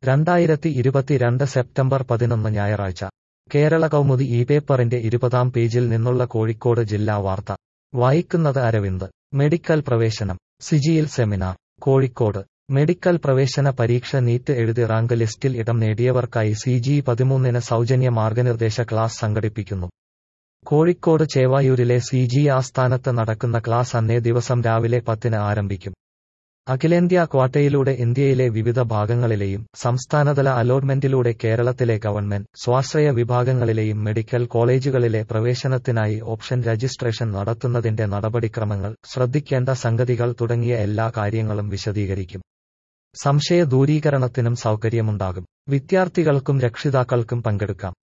രണ്ടായിരത്തി ഇരുപത്തിരണ്ട് സെപ്റ്റംബർ പതിനൊന്ന് ഞായറാഴ്ച കേരള കൗമുദി ഈ പേപ്പറിന്റെ ഇരുപതാം പേജിൽ നിന്നുള്ള കോഴിക്കോട് ജില്ലാ വാർത്ത വായിക്കുന്നത് അരവിന്ദ് മെഡിക്കൽ പ്രവേശനം സിജിയിൽ സെമിനാർ കോഴിക്കോട് മെഡിക്കൽ പ്രവേശന പരീക്ഷ നീറ്റ് എഴുതി റാങ്ക് ലിസ്റ്റിൽ ഇടം നേടിയവർക്കായി സി ജി പതിമൂന്നിന് സൗജന്യ മാർഗനിർദ്ദേശ ക്ലാസ് സംഘടിപ്പിക്കുന്നു കോഴിക്കോട് ചേവായൂരിലെ സി ജി ആസ്ഥാനത്ത് നടക്കുന്ന ക്ലാസ് അന്നേ ദിവസം രാവിലെ പത്തിന് ആരംഭിക്കും അഖിലേന്ത്യാ ക്വാട്ടയിലൂടെ ഇന്ത്യയിലെ വിവിധ ഭാഗങ്ങളിലെയും സംസ്ഥാനതല അലോട്ട്മെന്റിലൂടെ കേരളത്തിലെ ഗവൺമെന്റ് സ്വാശ്രയ വിഭാഗങ്ങളിലെയും മെഡിക്കൽ കോളേജുകളിലെ പ്രവേശനത്തിനായി ഓപ്ഷൻ രജിസ്ട്രേഷൻ നടത്തുന്നതിന്റെ നടപടിക്രമങ്ങൾ ശ്രദ്ധിക്കേണ്ട സംഗതികൾ തുടങ്ങിയ എല്ലാ കാര്യങ്ങളും വിശദീകരിക്കും സംശയ ദൂരീകരണത്തിനും സൗകര്യമുണ്ടാകും വിദ്യാർത്ഥികൾക്കും രക്ഷിതാക്കൾക്കും പങ്കെടുക്കാം